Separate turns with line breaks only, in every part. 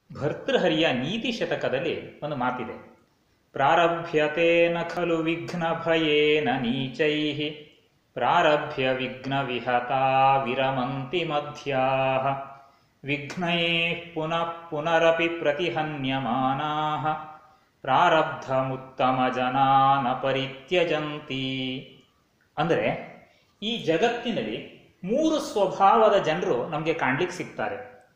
ಭರ್ತೃಹರಿಯ ನೀತಿ ಶತಕದಲ್ಲಿ ಒಂದು ಮಾತಿದೆ ಪ್ರಾರಭ್ಯತೆ ನ ಖಲು ವಿಘ್ನ ಭಯೇನ ನೀಚೈ ಪ್ರಾರಭ್ಯ ವಿಘ್ನ ವಿಹತಾ ವಿರಮಂತಿ ಮಧ್ಯಾ ವಿಘ್ನೈ ಪುನಃ ಪುನರಪಿ ಪ್ರತಿಹನ್ಯಮಾನಾ ಪ್ರಾರಬ್ಧಮುತ್ತಮ ಜನಾನ ಪರಿತ್ಯಜಂತಿ ಅಂದರೆ ಈ ಜಗತ್ತಿನಲ್ಲಿ ಮೂರು ಸ್ವಭಾವದ ಜನರು ನಮಗೆ ಕಾಣ್ಲಿಕ್ಕೆ ಸಿಗ್ತಾರೆ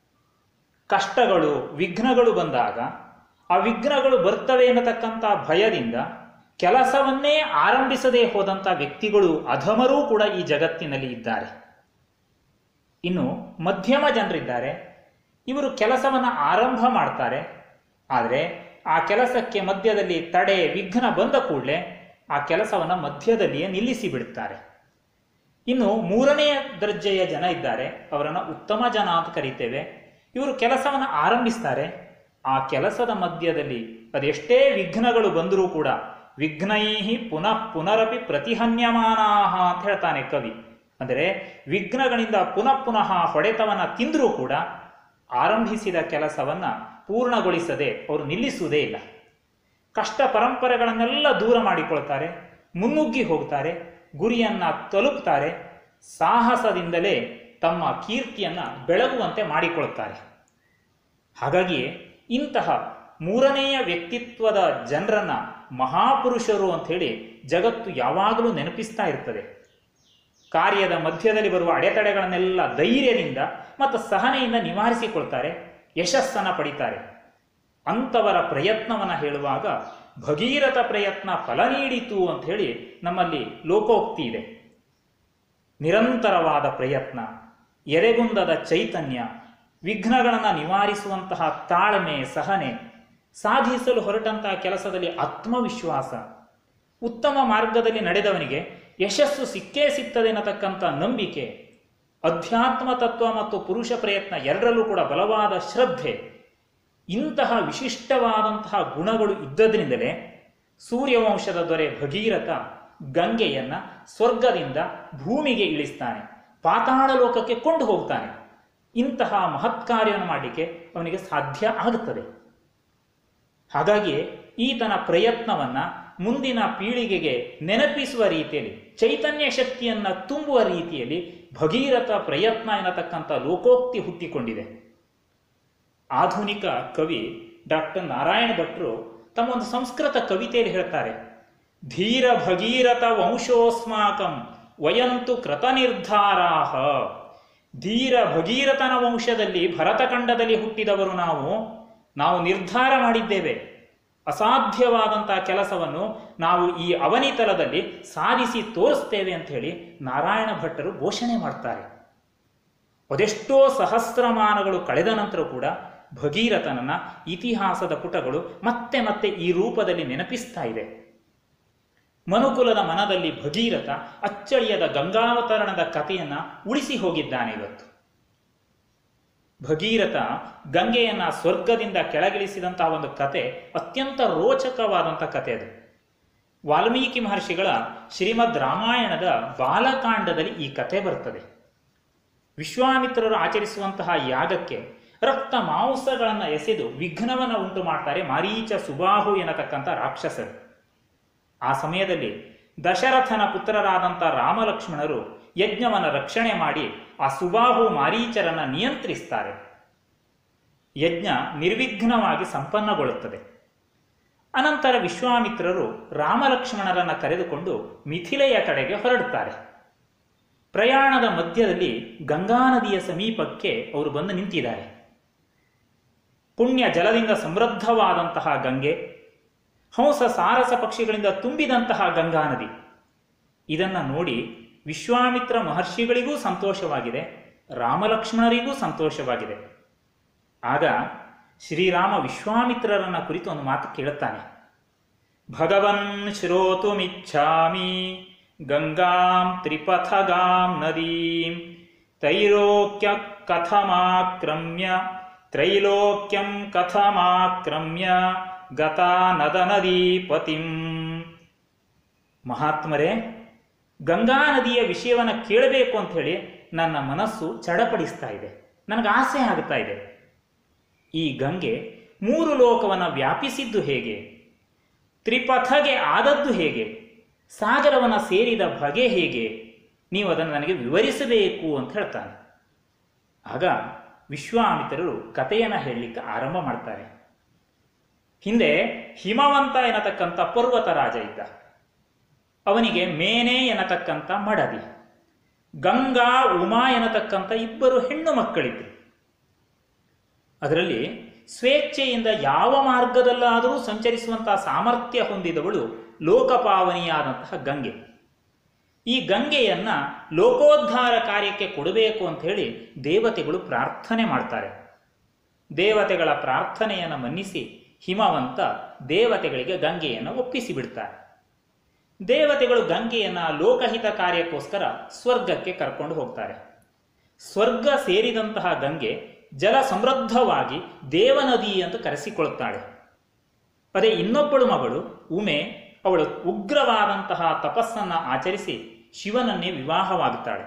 ಕಷ್ಟಗಳು ವಿಘ್ನಗಳು ಬಂದಾಗ ಆ ವಿಘ್ನಗಳು ಬರ್ತವೆ ಎನ್ನತಕ್ಕಂಥ ಭಯದಿಂದ ಕೆಲಸವನ್ನೇ ಆರಂಭಿಸದೇ ಹೋದಂಥ ವ್ಯಕ್ತಿಗಳು ಅಧಮರೂ ಕೂಡ ಈ ಜಗತ್ತಿನಲ್ಲಿ ಇದ್ದಾರೆ ಇನ್ನು ಮಧ್ಯಮ ಜನರಿದ್ದಾರೆ ಇವರು ಕೆಲಸವನ್ನು ಆರಂಭ ಮಾಡ್ತಾರೆ ಆದರೆ ಆ ಕೆಲಸಕ್ಕೆ ಮಧ್ಯದಲ್ಲಿ ತಡೆ ವಿಘ್ನ ಬಂದ ಕೂಡಲೇ ಆ ಕೆಲಸವನ್ನು ಮಧ್ಯದಲ್ಲಿಯೇ ನಿಲ್ಲಿಸಿ ಬಿಡುತ್ತಾರೆ ಇನ್ನು ಮೂರನೆಯ ದರ್ಜೆಯ ಜನ ಇದ್ದಾರೆ ಅವರನ್ನು ಉತ್ತಮ ಜನ ಅಂತ ಕರೀತೇವೆ ಇವರು ಕೆಲಸವನ್ನು ಆರಂಭಿಸ್ತಾರೆ ಆ ಕೆಲಸದ ಮಧ್ಯದಲ್ಲಿ ಅದೆಷ್ಟೇ ವಿಘ್ನಗಳು ಬಂದರೂ ಕೂಡ ವಿಘ್ನೈಹಿ ಪುನಃ ಪುನರಪಿ ಪ್ರತಿಹನ್ಯಮಾನಾಹ ಅಂತ ಹೇಳ್ತಾನೆ ಕವಿ ಅಂದರೆ ವಿಘ್ನಗಳಿಂದ ಪುನಃ ಪುನಃ ಹೊಡೆತವನ್ನ ತಿಂದರೂ ಕೂಡ ಆರಂಭಿಸಿದ ಕೆಲಸವನ್ನ ಪೂರ್ಣಗೊಳಿಸದೆ ಅವರು ನಿಲ್ಲಿಸುವುದೇ ಇಲ್ಲ ಕಷ್ಟ ಪರಂಪರೆಗಳನ್ನೆಲ್ಲ ದೂರ ಮಾಡಿಕೊಳ್ತಾರೆ ಮುನ್ನುಗ್ಗಿ ಹೋಗ್ತಾರೆ ಗುರಿಯನ್ನ ತಲುಪ್ತಾರೆ ಸಾಹಸದಿಂದಲೇ ತಮ್ಮ ಕೀರ್ತಿಯನ್ನ ಬೆಳಗುವಂತೆ ಮಾಡಿಕೊಳ್ತಾರೆ ಹಾಗಾಗಿ ಇಂತಹ ಮೂರನೆಯ ವ್ಯಕ್ತಿತ್ವದ ಜನರನ್ನ ಮಹಾಪುರುಷರು ಅಂತ ಹೇಳಿ ಜಗತ್ತು ಯಾವಾಗಲೂ ನೆನಪಿಸ್ತಾ ಇರ್ತದೆ ಕಾರ್ಯದ ಮಧ್ಯದಲ್ಲಿ ಬರುವ ಅಡೆತಡೆಗಳನ್ನೆಲ್ಲ ಧೈರ್ಯದಿಂದ ಮತ್ತು ಸಹನೆಯಿಂದ ನಿವಾರಿಸಿಕೊಳ್ತಾರೆ ಯಶಸ್ಸನ್ನು ಪಡಿತಾರೆ ಅಂಥವರ ಪ್ರಯತ್ನವನ್ನು ಹೇಳುವಾಗ ಭಗೀರಥ ಪ್ರಯತ್ನ ಫಲ ನೀಡಿತು ಅಂತ ಹೇಳಿ ನಮ್ಮಲ್ಲಿ ಲೋಕೋಕ್ತಿ ಇದೆ ನಿರಂತರವಾದ ಪ್ರಯತ್ನ ಎರೆಗುಂದದ ಚೈತನ್ಯ ವಿಘ್ನಗಳನ್ನು ನಿವಾರಿಸುವಂತಹ ತಾಳ್ಮೆ ಸಹನೆ ಸಾಧಿಸಲು ಹೊರಟಂತಹ ಕೆಲಸದಲ್ಲಿ ಆತ್ಮವಿಶ್ವಾಸ ಉತ್ತಮ ಮಾರ್ಗದಲ್ಲಿ ನಡೆದವನಿಗೆ ಯಶಸ್ಸು ಸಿಕ್ಕೇ ಸಿಗ್ತದೆ ಅನ್ನತಕ್ಕಂಥ ನಂಬಿಕೆ ಅಧ್ಯಾತ್ಮ ತತ್ವ ಮತ್ತು ಪುರುಷ ಪ್ರಯತ್ನ ಎರಡರಲ್ಲೂ ಕೂಡ ಬಲವಾದ ಶ್ರದ್ಧೆ ಇಂತಹ ವಿಶಿಷ್ಟವಾದಂತಹ ಗುಣಗಳು ಇದ್ದದ್ರಿಂದಲೇ ಸೂರ್ಯವಂಶದ ದೊರೆ ಭಗೀರಥ ಗಂಗೆಯನ್ನ ಸ್ವರ್ಗದಿಂದ ಭೂಮಿಗೆ ಇಳಿಸ್ತಾನೆ ಪಾತಾಳ ಲೋಕಕ್ಕೆ ಕೊಂಡು ಹೋಗ್ತಾನೆ ಇಂತಹ ಮಹತ್ ಕಾರ್ಯವನ್ನು ಮಾಡಲಿಕ್ಕೆ ಅವನಿಗೆ ಸಾಧ್ಯ ಆಗುತ್ತದೆ ಹಾಗಾಗಿ ಈತನ ಪ್ರಯತ್ನವನ್ನ ಮುಂದಿನ ಪೀಳಿಗೆಗೆ ನೆನಪಿಸುವ ರೀತಿಯಲ್ಲಿ ಚೈತನ್ಯ ಶಕ್ತಿಯನ್ನ ತುಂಬುವ ರೀತಿಯಲ್ಲಿ ಭಗೀರಥ ಪ್ರಯತ್ನ ಎನ್ನತಕ್ಕಂಥ ಲೋಕೋಕ್ತಿ ಹುಟ್ಟಿಕೊಂಡಿದೆ ಆಧುನಿಕ ಕವಿ ಡಾಕ್ಟರ್ ನಾರಾಯಣ ಭಟ್ರು ತಮ್ಮ ಒಂದು ಸಂಸ್ಕೃತ ಕವಿತೆಯಲ್ಲಿ ಹೇಳ್ತಾರೆ ಧೀರ ಭಗೀರಥ ವಂಶೋಸ್ಮಾಕಂ ವಯಂತು ಕೃತ ನಿರ್ಧಾರಾಹ ಧೀರ ಭಗೀರಥನ ವಂಶದಲ್ಲಿ ಭರತಖಂಡದಲ್ಲಿ ಹುಟ್ಟಿದವರು ನಾವು ನಾವು ನಿರ್ಧಾರ ಮಾಡಿದ್ದೇವೆ ಅಸಾಧ್ಯವಾದಂತಹ ಕೆಲಸವನ್ನು ನಾವು ಈ ಅವನಿತಲದಲ್ಲಿ ಸಾಧಿಸಿ ತೋರಿಸ್ತೇವೆ ಅಂತ ಹೇಳಿ ನಾರಾಯಣ ಭಟ್ಟರು ಘೋಷಣೆ ಮಾಡ್ತಾರೆ ಅದೆಷ್ಟೋ ಸಹಸ್ರಮಾನಗಳು ಕಳೆದ ನಂತರ ಕೂಡ ಭಗೀರಥನನ್ನ ಇತಿಹಾಸದ ಪುಟಗಳು ಮತ್ತೆ ಮತ್ತೆ ಈ ರೂಪದಲ್ಲಿ ನೆನಪಿಸ್ತಾ ಇದೆ ಮನುಕುಲದ ಮನದಲ್ಲಿ ಭಗೀರಥ ಅಚ್ಚಳಿಯದ ಗಂಗಾವತರಣದ ಕಥೆಯನ್ನ ಉಳಿಸಿ ಹೋಗಿದ್ದಾನೆ ಇವತ್ತು ಭಗೀರಥ ಗಂಗೆಯನ್ನ ಸ್ವರ್ಗದಿಂದ ಕೆಳಗಿಳಿಸಿದಂತಹ ಒಂದು ಕತೆ ಅತ್ಯಂತ ರೋಚಕವಾದಂಥ ಕತೆ ಅದು ವಾಲ್ಮೀಕಿ ಮಹರ್ಷಿಗಳ ಶ್ರೀಮದ್ ರಾಮಾಯಣದ ಬಾಲಕಾಂಡದಲ್ಲಿ ಈ ಕತೆ ಬರ್ತದೆ ವಿಶ್ವಾಮಿತ್ರರು ಆಚರಿಸುವಂತಹ ಯಾಗಕ್ಕೆ ರಕ್ತ ಮಾಂಸಗಳನ್ನು ಎಸೆದು ವಿಘ್ನವನ್ನು ಉಂಟು ಮಾಡ್ತಾರೆ ಮಾರೀಚ ಸುಬಾಹು ಎನ್ನತಕ್ಕಂಥ ರಾಕ್ಷಸರು ಆ ಸಮಯದಲ್ಲಿ ದಶರಥನ ಪುತ್ರರಾದಂಥ ರಾಮಲಕ್ಷ್ಮಣರು ಯಜ್ಞವನ್ನು ರಕ್ಷಣೆ ಮಾಡಿ ಆ ಸುಬಾಹು ಮಾರೀಚರನ್ನ ನಿಯಂತ್ರಿಸ್ತಾರೆ ಯಜ್ಞ ನಿರ್ವಿಘ್ನವಾಗಿ ಸಂಪನ್ನಗೊಳ್ಳುತ್ತದೆ ಅನಂತರ ವಿಶ್ವಾಮಿತ್ರರು ರಾಮಲಕ್ಷ್ಮಣರನ್ನ ಕರೆದುಕೊಂಡು ಮಿಥಿಲೆಯ ಕಡೆಗೆ ಹೊರಡುತ್ತಾರೆ ಪ್ರಯಾಣದ ಮಧ್ಯದಲ್ಲಿ ಗಂಗಾ ನದಿಯ ಸಮೀಪಕ್ಕೆ ಅವರು ಬಂದು ನಿಂತಿದ್ದಾರೆ ಪುಣ್ಯ ಜಲದಿಂದ ಸಮೃದ್ಧವಾದಂತಹ ಗಂಗೆ ಹಂಸ ಸಾರಸ ಪಕ್ಷಿಗಳಿಂದ ತುಂಬಿದಂತಹ ಗಂಗಾ ನದಿ ಇದನ್ನು ನೋಡಿ ವಿಶ್ವಾಮಿತ್ರ ಮಹರ್ಷಿಗಳಿಗೂ ಸಂತೋಷವಾಗಿದೆ ರಾಮಲಕ್ಷ್ಮಣರಿಗೂ ಸಂತೋಷವಾಗಿದೆ ಆಗ ಶ್ರೀರಾಮ ವಿಶ್ವಾಮಿತ್ರರನ್ನ ಕುರಿತು ಒಂದು ಮಾತು ಕೇಳುತ್ತಾನೆ ಭಗವನ್ ಶ್ರೋತುಮಿಚ್ಛಾಮಿ ಗಂಗಾಂ ತ್ರಿಪಥಗಾಂ ನದೀಂ ತೈರೋಕ್ಯ ಕಥಮಾಕ್ರಮ್ಯ ತ್ರೈಲೋಕ್ಯಂ ಕಥಮಾಕ್ರಮ್ಯ ಗತಾ ನದ ನದೀಪತಿಂ ಮಹಾತ್ಮರೇ ಗಂಗಾ ನದಿಯ ವಿಷಯವನ್ನು ಕೇಳಬೇಕು ಅಂತ ಹೇಳಿ ನನ್ನ ಮನಸ್ಸು ಚಡಪಡಿಸ್ತಾ ಇದೆ ನನಗೆ ಆಸೆ ಆಗ್ತಾ ಇದೆ ಈ ಗಂಗೆ ಮೂರು ಲೋಕವನ್ನು ವ್ಯಾಪಿಸಿದ್ದು ಹೇಗೆ ತ್ರಿಪಥಗೆ ಆದದ್ದು ಹೇಗೆ ಸಾಗರವನ್ನು ಸೇರಿದ ಬಗೆ ಹೇಗೆ ನೀವು ಅದನ್ನು ನನಗೆ ವಿವರಿಸಬೇಕು ಅಂತ ಹೇಳ್ತಾನೆ ಆಗ ವಿಶ್ವಾಮಿತ್ರರು ಕಥೆಯನ್ನು ಹೇಳಲಿಕ್ಕೆ ಆರಂಭ ಮಾಡ್ತಾರೆ ಹಿಂದೆ ಹಿಮವಂತ ಎನ್ನತಕ್ಕಂಥ ಪರ್ವತ ರಾಜ ಇದ್ದ ಅವನಿಗೆ ಮೇನೆ ಎನ್ನತಕ್ಕಂಥ ಮಡದಿ ಗಂಗಾ ಉಮಾ ಎನ್ನತಕ್ಕಂಥ ಇಬ್ಬರು ಹೆಣ್ಣು ಮಕ್ಕಳಿದ್ರು ಅದರಲ್ಲಿ ಸ್ವೇಚ್ಛೆಯಿಂದ ಯಾವ ಮಾರ್ಗದಲ್ಲಾದರೂ ಸಂಚರಿಸುವಂತಹ ಸಾಮರ್ಥ್ಯ ಹೊಂದಿದವಳು ಲೋಕಪಾವನಿಯಾದಂತಹ ಗಂಗೆ ಈ ಗಂಗೆಯನ್ನ ಲೋಕೋದ್ಧಾರ ಕಾರ್ಯಕ್ಕೆ ಕೊಡಬೇಕು ಅಂತ ಹೇಳಿ ದೇವತೆಗಳು ಪ್ರಾರ್ಥನೆ ಮಾಡ್ತಾರೆ ದೇವತೆಗಳ ಪ್ರಾರ್ಥನೆಯನ್ನು ಮನ್ನಿಸಿ ಹಿಮವಂತ ದೇವತೆಗಳಿಗೆ ಗಂಗೆಯನ್ನು ಒಪ್ಪಿಸಿ ಬಿಡ್ತಾರೆ ದೇವತೆಗಳು ಗಂಗೆಯನ್ನ ಲೋಕಹಿತ ಕಾರ್ಯಕ್ಕೋಸ್ಕರ ಸ್ವರ್ಗಕ್ಕೆ ಕರ್ಕೊಂಡು ಹೋಗ್ತಾರೆ ಸ್ವರ್ಗ ಸೇರಿದಂತಹ ಗಂಗೆ ಜಲ ಸಮೃದ್ಧವಾಗಿ ದೇವನದಿ ಅಂತ ಕರೆಸಿಕೊಳ್ಳುತ್ತಾಳೆ ಅದೇ ಇನ್ನೊಬ್ಬಳು ಮಗಳು ಉಮೆ ಅವಳು ಉಗ್ರವಾದಂತಹ ತಪಸ್ಸನ್ನು ಆಚರಿಸಿ ಶಿವನನ್ನೇ ವಿವಾಹವಾಗುತ್ತಾಳೆ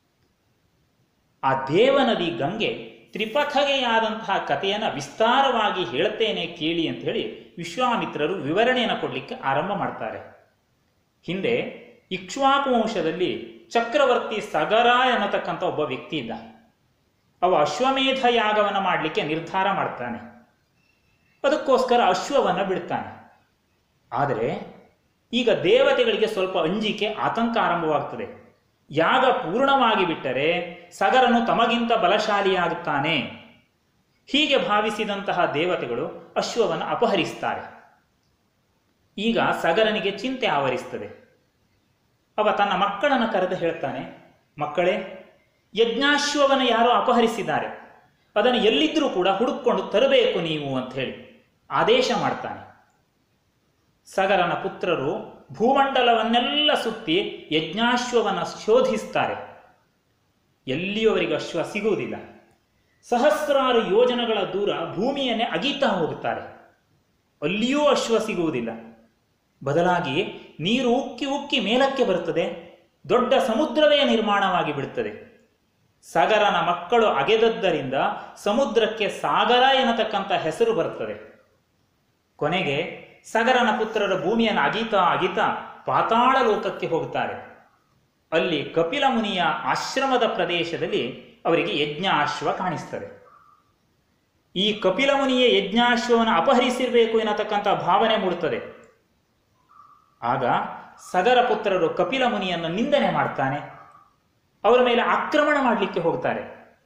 ಆ ದೇವನದಿ ಗಂಗೆ ತ್ರಿಪಥಗೆಯಾದಂತಹ ಕಥೆಯನ್ನು ವಿಸ್ತಾರವಾಗಿ ಹೇಳುತ್ತೇನೆ ಕೇಳಿ ಅಂತ ಹೇಳಿ ವಿಶ್ವಾಮಿತ್ರರು ವಿವರಣೆಯನ್ನು ಕೊಡಲಿಕ್ಕೆ ಆರಂಭ ಮಾಡ್ತಾರೆ ಹಿಂದೆ ಇಕ್ಷ್ವಾಕು ವಂಶದಲ್ಲಿ ಚಕ್ರವರ್ತಿ ಸಗರ ಎನ್ನತಕ್ಕಂಥ ಒಬ್ಬ ವ್ಯಕ್ತಿ ಇದ್ದ ಅವ ಅಶ್ವಮೇಧ ಯಾಗವನ್ನು ಮಾಡಲಿಕ್ಕೆ ನಿರ್ಧಾರ ಮಾಡ್ತಾನೆ ಅದಕ್ಕೋಸ್ಕರ ಅಶ್ವವನ್ನು ಬಿಡ್ತಾನೆ ಆದರೆ ಈಗ ದೇವತೆಗಳಿಗೆ ಸ್ವಲ್ಪ ಅಂಜಿಕೆ ಆತಂಕ ಆರಂಭವಾಗ್ತದೆ ಯಾಗ ಪೂರ್ಣವಾಗಿ ಬಿಟ್ಟರೆ ಸಗರನು ತಮಗಿಂತ ಬಲಶಾಲಿಯಾಗುತ್ತಾನೆ ಹೀಗೆ ಭಾವಿಸಿದಂತಹ ದೇವತೆಗಳು ಅಶ್ವವನ್ನು ಅಪಹರಿಸ್ತಾರೆ ಈಗ ಸಗರನಿಗೆ ಚಿಂತೆ ಆವರಿಸ್ತದೆ ಅವ ತನ್ನ ಮಕ್ಕಳನ್ನು ಕರೆದು ಹೇಳ್ತಾನೆ ಮಕ್ಕಳೇ ಯಜ್ಞಾಶ್ವವನ್ನು ಯಾರೋ ಅಪಹರಿಸಿದ್ದಾರೆ ಅದನ್ನು ಎಲ್ಲಿದ್ದರೂ ಕೂಡ ಹುಡುಕೊಂಡು ತರಬೇಕು ನೀವು ಅಂತ ಹೇಳಿ ಆದೇಶ ಮಾಡ್ತಾನೆ ಸಗರನ ಪುತ್ರರು ಭೂಮಂಡಲವನ್ನೆಲ್ಲ ಸುತ್ತಿ ಯಜ್ಞಾಶ್ವವನ್ನು ಶೋಧಿಸ್ತಾರೆ ಎಲ್ಲಿಯೂ ಅವರಿಗೆ ಅಶ್ವ ಸಿಗುವುದಿಲ್ಲ ಸಹಸ್ರಾರು ಯೋಜನೆಗಳ ದೂರ ಭೂಮಿಯನ್ನೇ ಅಗೀತಾ ಹೋಗುತ್ತಾರೆ ಅಲ್ಲಿಯೂ ಅಶ್ವ ಸಿಗುವುದಿಲ್ಲ ಬದಲಾಗಿ ನೀರು ಉಕ್ಕಿ ಉಕ್ಕಿ ಮೇಲಕ್ಕೆ ಬರುತ್ತದೆ ದೊಡ್ಡ ಸಮುದ್ರವೇ ನಿರ್ಮಾಣವಾಗಿ ಬಿಡುತ್ತದೆ ಸಗರನ ಮಕ್ಕಳು ಅಗೆದದ್ದರಿಂದ ಸಮುದ್ರಕ್ಕೆ ಸಾಗರ ಎನ್ನತಕ್ಕಂಥ ಹೆಸರು ಬರುತ್ತದೆ ಕೊನೆಗೆ ಸಗರನ ಪುತ್ರರ ಭೂಮಿಯನ್ನು ಅಗಿತಾ ಅಗಿತಾ ಪಾತಾಳ ಲೋಕಕ್ಕೆ ಹೋಗುತ್ತಾರೆ ಅಲ್ಲಿ ಕಪಿಲ ಮುನಿಯ ಆಶ್ರಮದ ಪ್ರದೇಶದಲ್ಲಿ ಅವರಿಗೆ ಯಜ್ಞಾಶ್ವ ಕಾಣಿಸ್ತದೆ ಈ ಕಪಿಲ ಮುನಿಯ ಯಜ್ಞಾಶ್ವವನ್ನು ಅಪಹರಿಸಿರಬೇಕು ಎನ್ನತಕ್ಕಂಥ ಭಾವನೆ ಮೂಡುತ್ತದೆ ಆಗ ಸಗರ ಪುತ್ರರು ಕಪಿಲ ಮುನಿಯನ್ನು ನಿಂದನೆ ಮಾಡ್ತಾನೆ ಅವರ ಮೇಲೆ ಆಕ್ರಮಣ ಮಾಡಲಿಕ್ಕೆ ಹೋಗ್ತಾರೆ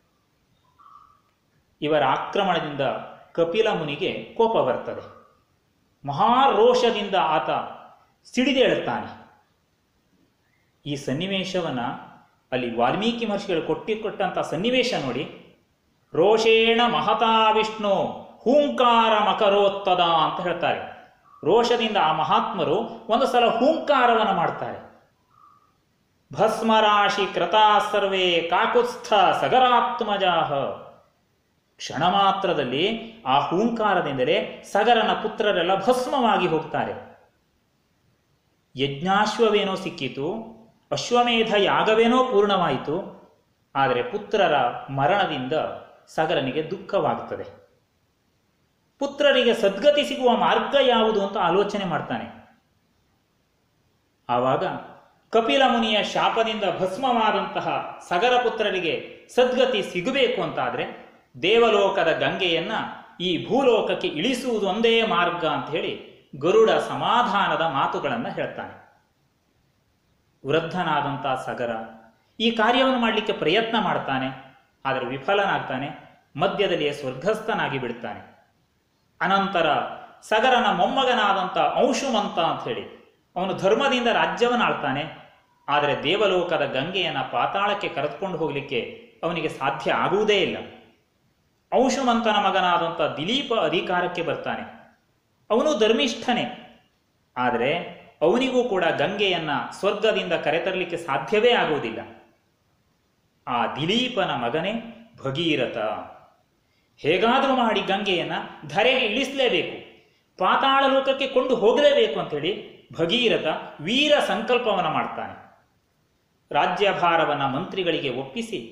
ಇವರ ಆಕ್ರಮಣದಿಂದ ಕಪಿಲ ಮುನಿಗೆ ಕೋಪ ಬರ್ತದೆ ಮಹಾರೋಷದಿಂದ ಆತ ಸಿಡಿದೇಳುತ್ತಾನೆ ಈ ಸನ್ನಿವೇಶವನ್ನ ಅಲ್ಲಿ ವಾಲ್ಮೀಕಿ ಮಹರ್ಷಿಗಳು ಕೊಟ್ಟಿಕೊಟ್ಟಂಥ ಸನ್ನಿವೇಶ ನೋಡಿ ರೋಷೇಣ ಮಹತಾ ವಿಷ್ಣು ಹೂಂಕಾರ ಮಕರೋತ್ತದ ಅಂತ ಹೇಳ್ತಾರೆ ರೋಷದಿಂದ ಆ ಮಹಾತ್ಮರು ಒಂದು ಸಲ ಹೂಂಕಾರವನ್ನು ಮಾಡ್ತಾರೆ ಭಸ್ಮರಾಶಿ ಕೃತಾ ಸರ್ವೇ ಕಾಕುತ್ಸ್ಥ ಸಗರಾತ್ಮಜಾಹ ಕ್ಷಣ ಮಾತ್ರದಲ್ಲಿ ಆ ಹೂಂಕಾರದಿಂದಲೇ ಸಗರನ ಪುತ್ರರೆಲ್ಲ ಭಸ್ಮವಾಗಿ ಹೋಗ್ತಾರೆ ಯಜ್ಞಾಶ್ವವೇನೋ ಸಿಕ್ಕಿತು ಅಶ್ವಮೇಧ ಯಾಗವೇನೋ ಪೂರ್ಣವಾಯಿತು ಆದರೆ ಪುತ್ರರ ಮರಣದಿಂದ ಸಗರನಿಗೆ ದುಃಖವಾಗುತ್ತದೆ ಪುತ್ರರಿಗೆ ಸದ್ಗತಿ ಸಿಗುವ ಮಾರ್ಗ ಯಾವುದು ಅಂತ ಆಲೋಚನೆ ಮಾಡ್ತಾನೆ ಆವಾಗ ಕಪಿಲ ಮುನಿಯ ಶಾಪದಿಂದ ಭಸ್ಮವಾದಂತಹ ಸಗರ ಪುತ್ರರಿಗೆ ಸದ್ಗತಿ ಸಿಗಬೇಕು ಅಂತಾದರೆ ದೇವಲೋಕದ ಗಂಗೆಯನ್ನ ಈ ಭೂಲೋಕಕ್ಕೆ ಇಳಿಸುವುದು ಒಂದೇ ಮಾರ್ಗ ಅಂತ ಹೇಳಿ ಗರುಡ ಸಮಾಧಾನದ ಮಾತುಗಳನ್ನು ಹೇಳ್ತಾನೆ ವೃದ್ಧನಾದಂತಹ ಸಗರ ಈ ಕಾರ್ಯವನ್ನು ಮಾಡಲಿಕ್ಕೆ ಪ್ರಯತ್ನ ಮಾಡ್ತಾನೆ ಆದರೆ ವಿಫಲನಾಗ್ತಾನೆ ಮಧ್ಯದಲ್ಲಿಯೇ ಸ್ವರ್ಗಸ್ಥನಾಗಿ ಬಿಡ್ತಾನೆ ಅನಂತರ ಸಗರನ ಮೊಮ್ಮಗನಾದಂಥ ಅಂಶುಮಂತ ಅಂತ ಹೇಳಿ ಅವನು ಧರ್ಮದಿಂದ ರಾಜ್ಯವನ್ನು ಆಳ್ತಾನೆ ಆದರೆ ದೇವಲೋಕದ ಗಂಗೆಯನ್ನು ಪಾತಾಳಕ್ಕೆ ಕರೆದುಕೊಂಡು ಹೋಗಲಿಕ್ಕೆ ಅವನಿಗೆ ಸಾಧ್ಯ ಆಗುವುದೇ ಇಲ್ಲ ಅಂಶುಮಂತನ ಮಗನಾದಂಥ ದಿಲೀಪ ಅಧಿಕಾರಕ್ಕೆ ಬರ್ತಾನೆ ಅವನು ಧರ್ಮಿಷ್ಠನೇ ಆದರೆ ಅವನಿಗೂ ಕೂಡ ಗಂಗೆಯನ್ನ ಸ್ವರ್ಗದಿಂದ ಕರೆತರಲಿಕ್ಕೆ ಸಾಧ್ಯವೇ ಆಗುವುದಿಲ್ಲ ಆ ದಿಲೀಪನ ಮಗನೇ ಭಗೀರಥ ಹೇಗಾದರೂ ಮಾಡಿ ಗಂಗೆಯನ್ನ ಧರೆಗೆ ಇಳಿಸಲೇಬೇಕು ಪಾತಾಳ ಲೋಕಕ್ಕೆ ಕೊಂಡು ಹೋಗಲೇಬೇಕು ಅಂತೇಳಿ ಭಗೀರಥ ವೀರ ಸಂಕಲ್ಪವನ್ನು ಮಾಡ್ತಾನೆ ರಾಜ್ಯಭಾರವನ್ನು ಮಂತ್ರಿಗಳಿಗೆ ಒಪ್ಪಿಸಿ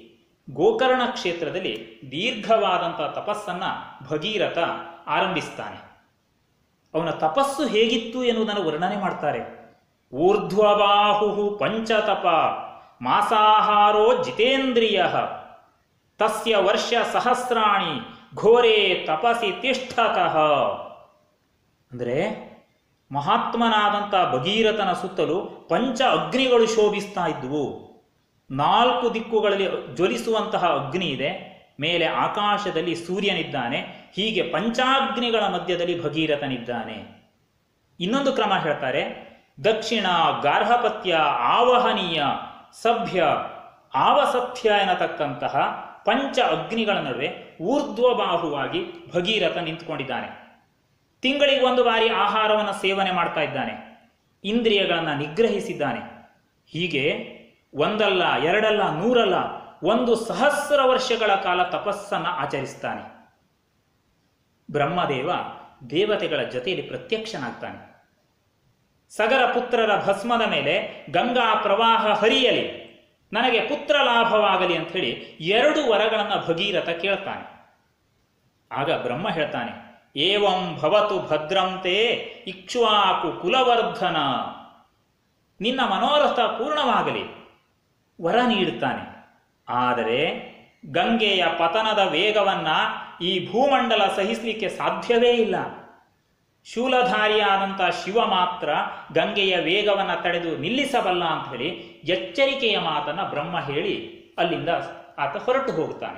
ಗೋಕರ್ಣ ಕ್ಷೇತ್ರದಲ್ಲಿ ದೀರ್ಘವಾದಂಥ ತಪಸ್ಸನ್ನ ಭಗೀರಥ ಆರಂಭಿಸ್ತಾನೆ ಅವನ ತಪಸ್ಸು ಹೇಗಿತ್ತು ಎನ್ನುವುದನ್ನು ವರ್ಣನೆ ಮಾಡ್ತಾರೆ ಊರ್ಧ್ವಬಾಹು ಪಂಚತಪ ಮಾಸಾಹಾರೋ ಜಿತೇಂದ್ರಿಯ ತಸ್ಯ ವರ್ಷ ಸಹಸ್ರಾಣಿ ಘೋರೆ ತಪಸಿ ತಿಷ್ಠತಃ ಅಂದರೆ ಮಹಾತ್ಮನಾದಂಥ ಭಗೀರಥನ ಸುತ್ತಲೂ ಪಂಚ ಅಗ್ನಿಗಳು ಶೋಭಿಸ್ತಾ ಇದ್ವು ನಾಲ್ಕು ದಿಕ್ಕುಗಳಲ್ಲಿ ಜ್ವಲಿಸುವಂತಹ ಅಗ್ನಿ ಇದೆ ಮೇಲೆ ಆಕಾಶದಲ್ಲಿ ಸೂರ್ಯನಿದ್ದಾನೆ ಹೀಗೆ ಪಂಚಾಗ್ನಿಗಳ ಮಧ್ಯದಲ್ಲಿ ಭಗೀರಥನಿದ್ದಾನೆ ಇನ್ನೊಂದು ಕ್ರಮ ಹೇಳ್ತಾರೆ ದಕ್ಷಿಣ ಗಾರ್ಹಪತ್ಯ ಆವಹನೀಯ ಸಭ್ಯ ಆವಸತ್ಯ ಎನ್ನತಕ್ಕಂತಹ ಪಂಚ ಅಗ್ನಿಗಳ ನಡುವೆ ಊರ್ಧ್ವಬಾಹುವಾಗಿ ಭಗೀರಥ ನಿಂತುಕೊಂಡಿದ್ದಾನೆ ತಿಂಗಳಿಗೆ ಒಂದು ಬಾರಿ ಆಹಾರವನ್ನು ಸೇವನೆ ಮಾಡ್ತಾ ಇದ್ದಾನೆ ಇಂದ್ರಿಯಗಳನ್ನು ನಿಗ್ರಹಿಸಿದ್ದಾನೆ ಹೀಗೆ ಒಂದಲ್ಲ ಎರಡಲ್ಲ ನೂರಲ್ಲ ಒಂದು ಸಹಸ್ರ ವರ್ಷಗಳ ಕಾಲ ತಪಸ್ಸನ್ನು ಆಚರಿಸ್ತಾನೆ ಬ್ರಹ್ಮದೇವ ದೇವತೆಗಳ ಜೊತೆಯಲ್ಲಿ ಪ್ರತ್ಯಕ್ಷನಾಗ್ತಾನೆ ಸಗರ ಪುತ್ರರ ಭಸ್ಮದ ಮೇಲೆ ಗಂಗಾ ಪ್ರವಾಹ ಹರಿಯಲಿ ನನಗೆ ಪುತ್ರ ಲಾಭವಾಗಲಿ ಅಂತ ಹೇಳಿ ಎರಡು ವರಗಳನ್ನು ಭಗೀರಥ ಕೇಳ್ತಾನೆ ಆಗ ಬ್ರಹ್ಮ ಹೇಳ್ತಾನೆ ಏವಂ ಭವತು ಭದ್ರಂತೆ ಇಕ್ಷ್ವಾಕು ಕುಲವರ್ಧನ ನಿನ್ನ ಮನೋರಥ ಪೂರ್ಣವಾಗಲಿ ವರ ನೀಡುತ್ತಾನೆ ಆದರೆ ಗಂಗೆಯ ಪತನದ ವೇಗವನ್ನ ಈ ಭೂಮಂಡಲ ಸಹಿಸಲಿಕ್ಕೆ ಸಾಧ್ಯವೇ ಇಲ್ಲ ಶೂಲಧಾರಿಯಾದಂಥ ಶಿವ ಮಾತ್ರ ಗಂಗೆಯ ವೇಗವನ್ನು ತಡೆದು ನಿಲ್ಲಿಸಬಲ್ಲ ಅಂತ ಹೇಳಿ ಎಚ್ಚರಿಕೆಯ ಮಾತನ್ನ ಬ್ರಹ್ಮ ಹೇಳಿ ಅಲ್ಲಿಂದ ಆತ ಹೊರಟು ಹೋಗುತ್ತಾನೆ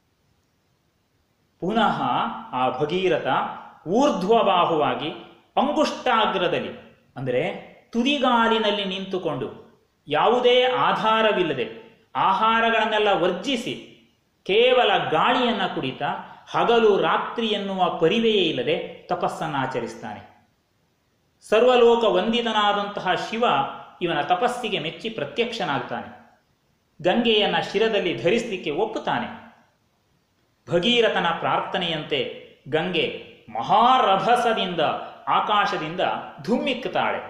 ಪುನಃ ಆ ಭಗೀರಥ ಊರ್ಧ್ವಬಾಹುವಾಗಿ ಅಂಗುಷ್ಟಾಗ್ರದಲ್ಲಿ ಅಂದರೆ ತುದಿಗಾಲಿನಲ್ಲಿ ನಿಂತುಕೊಂಡು ಯಾವುದೇ ಆಧಾರವಿಲ್ಲದೆ ಆಹಾರಗಳನ್ನೆಲ್ಲ ವರ್ಜಿಸಿ ಕೇವಲ ಗಾಳಿಯನ್ನು ಕುಡಿತ ಹಗಲು ರಾತ್ರಿ ಎನ್ನುವ ಪರಿವೆಯೇ ಇಲ್ಲದೆ ತಪಸ್ಸನ್ನು ಆಚರಿಸ್ತಾನೆ ಸರ್ವಲೋಕ ವಂದಿತನಾದಂತಹ ಶಿವ ಇವನ ತಪಸ್ಸಿಗೆ ಮೆಚ್ಚಿ ಪ್ರತ್ಯಕ್ಷನಾಗ್ತಾನೆ ಗಂಗೆಯನ್ನ ಶಿರದಲ್ಲಿ ಧರಿಸಲಿಕ್ಕೆ ಒಪ್ಪುತ್ತಾನೆ ಭಗೀರಥನ ಪ್ರಾರ್ಥನೆಯಂತೆ ಗಂಗೆ ಮಹಾರಭಸದಿಂದ ಆಕಾಶದಿಂದ ಧುಮ್ಮಿಕ್ಕುತ್ತಾಳೆ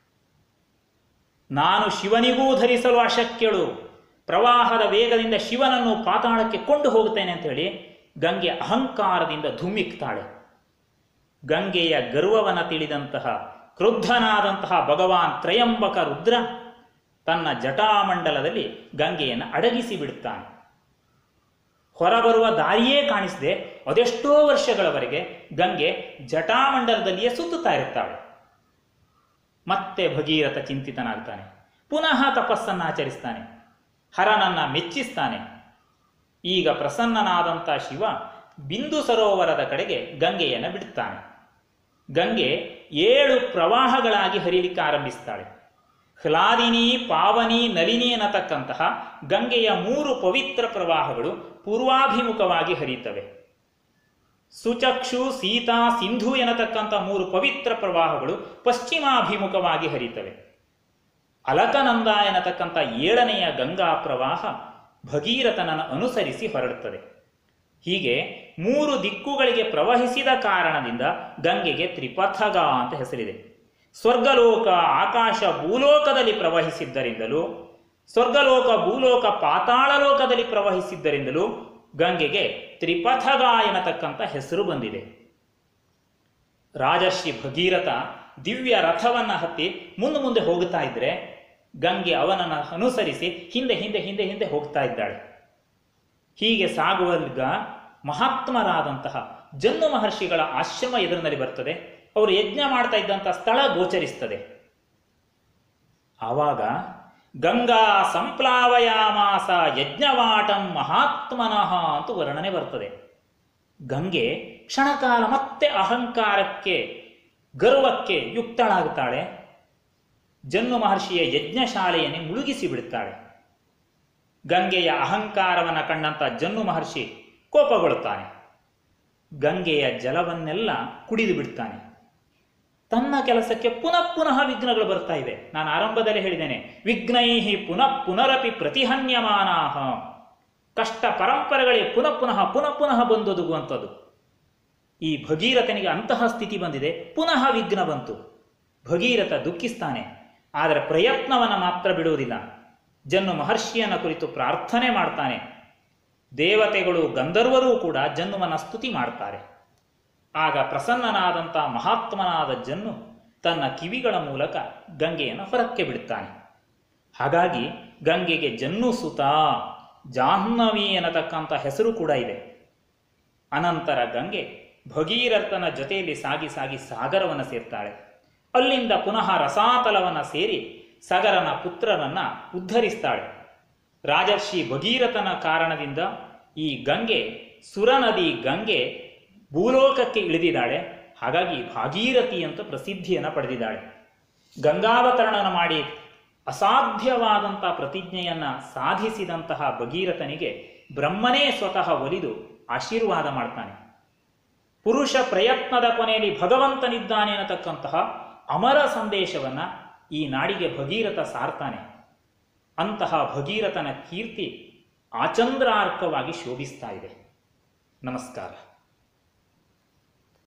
ನಾನು ಶಿವನಿಗೂ ಧರಿಸಲು ಅಶಕ್ಯಳು ಪ್ರವಾಹದ ವೇಗದಿಂದ ಶಿವನನ್ನು ಪಾತಾಳಕ್ಕೆ ಕೊಂಡು ಹೋಗುತ್ತೇನೆ ಅಂತ ಹೇಳಿ ಗಂಗೆ ಅಹಂಕಾರದಿಂದ ಧುಮ್ಮಿಕ್ತಾಳೆ ಗಂಗೆಯ ಗರ್ವವನ್ನು ತಿಳಿದಂತಹ ಕ್ರುದ್ಧನಾದಂತಹ ಭಗವಾನ್ ತ್ರಯಂಬಕ ರುದ್ರ ತನ್ನ ಜಟಾಮಂಡಲದಲ್ಲಿ ಗಂಗೆಯನ್ನು ಅಡಗಿಸಿ ಬಿಡುತ್ತಾನೆ ಹೊರಬರುವ ದಾರಿಯೇ ಕಾಣಿಸದೆ ಅದೆಷ್ಟೋ ವರ್ಷಗಳವರೆಗೆ ಗಂಗೆ ಜಟಾಮಂಡಲದಲ್ಲಿಯೇ ಸುತ್ತುತ್ತಾ ಇರುತ್ತಾಳೆ ಮತ್ತೆ ಭಗೀರಥ ಚಿಂತಿತನಾಗ್ತಾನೆ ಪುನಃ ತಪಸ್ಸನ್ನು ಆಚರಿಸ್ತಾನೆ ಹರನನ್ನ ಮೆಚ್ಚಿಸ್ತಾನೆ ಈಗ ಪ್ರಸನ್ನನಾದಂಥ ಶಿವ ಬಿಂದು ಸರೋವರದ ಕಡೆಗೆ ಗಂಗೆಯನ್ನು ಬಿಡುತ್ತಾನೆ ಗಂಗೆ ಏಳು ಪ್ರವಾಹಗಳಾಗಿ ಹರಿಯಲಿಕ್ಕೆ ಆರಂಭಿಸ್ತಾಳೆ ಹ್ಲಾದಿನಿ ಪಾವನಿ ನಲಿನಿ ಅನ್ನತಕ್ಕಂತಹ ಗಂಗೆಯ ಮೂರು ಪವಿತ್ರ ಪ್ರವಾಹಗಳು ಪೂರ್ವಾಭಿಮುಖವಾಗಿ ಹರಿಯುತ್ತವೆ ಸುಚಕ್ಷು ಸೀತಾ ಸಿಂಧು ಎನ್ನತಕ್ಕಂಥ ಮೂರು ಪವಿತ್ರ ಪ್ರವಾಹಗಳು ಪಶ್ಚಿಮಾಭಿಮುಖವಾಗಿ ಹರಿಯುತ್ತವೆ ಅಲಕನಂದ ಎನ್ನತಕ್ಕಂಥ ಏಳನೆಯ ಗಂಗಾ ಪ್ರವಾಹ ಭಗೀರಥನನ್ನು ಅನುಸರಿಸಿ ಹೊರಡುತ್ತದೆ ಹೀಗೆ ಮೂರು ದಿಕ್ಕುಗಳಿಗೆ ಪ್ರವಹಿಸಿದ ಕಾರಣದಿಂದ ಗಂಗೆಗೆ ತ್ರಿಪಥಗ ಅಂತ ಹೆಸರಿದೆ ಸ್ವರ್ಗಲೋಕ ಆಕಾಶ ಭೂಲೋಕದಲ್ಲಿ ಪ್ರವಹಿಸಿದ್ದರಿಂದಲೂ ಸ್ವರ್ಗಲೋಕ ಭೂಲೋಕ ಪಾತಾಳ ಲೋಕದಲ್ಲಿ ಪ್ರವಹಿಸಿದ್ದರಿಂದಲೂ ಗಂಗೆಗೆ ತ್ರಿಪಥಗ ಎನ್ನತಕ್ಕಂಥ ಹೆಸರು ಬಂದಿದೆ ರಾಜರ್ಷಿ ಭಗೀರಥ ದಿವ್ಯ ರಥವನ್ನ ಹತ್ತಿ ಮುಂದೆ ಮುಂದೆ ಹೋಗುತ್ತಾ ಇದ್ರೆ ಗಂಗೆ ಅವನನ್ನು ಅನುಸರಿಸಿ ಹಿಂದೆ ಹಿಂದೆ ಹಿಂದೆ ಹಿಂದೆ ಹೋಗ್ತಾ ಇದ್ದಾಳೆ ಹೀಗೆ ಸಾಗುವಾಗ ಮಹಾತ್ಮರಾದಂತಹ ಜನ್ಮ ಮಹರ್ಷಿಗಳ ಆಶ್ರಮ ಎದುರಿನಲ್ಲಿ ಬರ್ತದೆ ಅವರು ಯಜ್ಞ ಮಾಡ್ತಾ ಇದ್ದಂತಹ ಸ್ಥಳ ಗೋಚರಿಸ್ತದೆ ಆವಾಗ ಗಂಗಾ ಸಂಪ್ಲಾವಯಾಮಾಸ ಯಜ್ಞವಾಟಂ ಮಹಾತ್ಮನಃ ಅಂತ ವರ್ಣನೆ ಬರ್ತದೆ ಗಂಗೆ ಕ್ಷಣಕಾಲ ಮತ್ತೆ ಅಹಂಕಾರಕ್ಕೆ ಗರ್ವಕ್ಕೆ ಯುಕ್ತಳಾಗುತ್ತಾಳೆ ಜನ್ಮ ಮಹರ್ಷಿಯ ಯಜ್ಞಶಾಲೆಯನ್ನೇ ಮುಳುಗಿಸಿ ಬಿಡುತ್ತಾಳೆ ಗಂಗೆಯ ಅಹಂಕಾರವನ್ನು ಕಂಡಂತ ಜನ್ನು ಮಹರ್ಷಿ ಕೋಪಗೊಳ್ಳುತ್ತಾನೆ ಗಂಗೆಯ ಜಲವನ್ನೆಲ್ಲ ಕುಡಿದು ಬಿಡ್ತಾನೆ ತನ್ನ ಕೆಲಸಕ್ಕೆ ಪುನಃ ಪುನಃ ವಿಘ್ನಗಳು ಬರ್ತಾ ಇವೆ ನಾನು ಆರಂಭದಲ್ಲಿ ಹೇಳಿದ್ದೇನೆ ವಿಘ್ನೈಹಿ ಪುನಃ ಪುನರಪಿ ಪ್ರತಿಹನ್ಯಮಾನಾಹ ಕಷ್ಟ ಪರಂಪರೆಗಳೇ ಪುನಃ ಪುನಃ ಪುನಃ ಪುನಃ ಬಂದೊದಗುವಂಥದ್ದು ಈ ಭಗೀರಥನಿಗೆ ಅಂತಹ ಸ್ಥಿತಿ ಬಂದಿದೆ ಪುನಃ ವಿಘ್ನ ಬಂತು ಭಗೀರಥ ದುಃಖಿಸ್ತಾನೆ ಆದರೆ ಪ್ರಯತ್ನವನ್ನು ಮಾತ್ರ ಬಿಡುವುದಿಲ್ಲ ಜನ್ನು ಮಹರ್ಷಿಯನ್ನ ಕುರಿತು ಪ್ರಾರ್ಥನೆ ಮಾಡ್ತಾನೆ ದೇವತೆಗಳು ಗಂಧರ್ವರೂ ಕೂಡ ಜನ್ಮನ ಸ್ತುತಿ ಮಾಡ್ತಾರೆ ಆಗ ಪ್ರಸನ್ನನಾದಂಥ ಮಹಾತ್ಮನಾದ ಜನ್ನು ತನ್ನ ಕಿವಿಗಳ ಮೂಲಕ ಗಂಗೆಯನ್ನು ಹೊರಕ್ಕೆ ಬಿಡುತ್ತಾನೆ ಹಾಗಾಗಿ ಗಂಗೆಗೆ ಜನ್ನು ಸುತ ಜಾಹ್ನವಿ ಎನ್ನತಕ್ಕಂಥ ಹೆಸರು ಕೂಡ ಇದೆ ಅನಂತರ ಗಂಗೆ ಭಗೀರಥನ ಜೊತೆಯಲ್ಲಿ ಸಾಗಿ ಸಾಗಿ ಸಾಗರವನ್ನು ಸೇರ್ತಾಳೆ ಅಲ್ಲಿಂದ ಪುನಃ ರಸಾತಲವನ್ನು ಸೇರಿ ಸಗರನ ಪುತ್ರನನ್ನ ಉದ್ಧರಿಸ್ತಾಳೆ ರಾಜರ್ಷಿ ಭಗೀರಥನ ಕಾರಣದಿಂದ ಈ ಗಂಗೆ ಸುರನದಿ ಗಂಗೆ ಭೂಲೋಕಕ್ಕೆ ಇಳಿದಿದ್ದಾಳೆ ಹಾಗಾಗಿ ಭಾಗೀರಥಿ ಅಂತ ಪ್ರಸಿದ್ಧಿಯನ್ನು ಪಡೆದಿದ್ದಾಳೆ ಗಂಗಾವತರಣನ ಮಾಡಿ ಅಸಾಧ್ಯವಾದಂಥ ಪ್ರತಿಜ್ಞೆಯನ್ನ ಸಾಧಿಸಿದಂತಹ ಭಗೀರಥನಿಗೆ ಬ್ರಹ್ಮನೇ ಸ್ವತಃ ಒಲಿದು ಆಶೀರ್ವಾದ ಮಾಡ್ತಾನೆ ಪುರುಷ ಪ್ರಯತ್ನದ ಕೊನೆಯಲ್ಲಿ ಭಗವಂತನಿದ್ದಾನೆ ಅನ್ನತಕ್ಕಂತಹ ಅಮರ ಸಂದೇಶವನ್ನ ಈ ನಾಡಿಗೆ ಭಗೀರಥ ಸಾರ್ತಾನೆ ಅಂತಹ ಭಗೀರಥನ ಕೀರ್ತಿ ಆಚಂದ್ರಾರ್ಕವಾಗಿ ಶೋಭಿಸ್ತಾ ಇದೆ ನಮಸ್ಕಾರ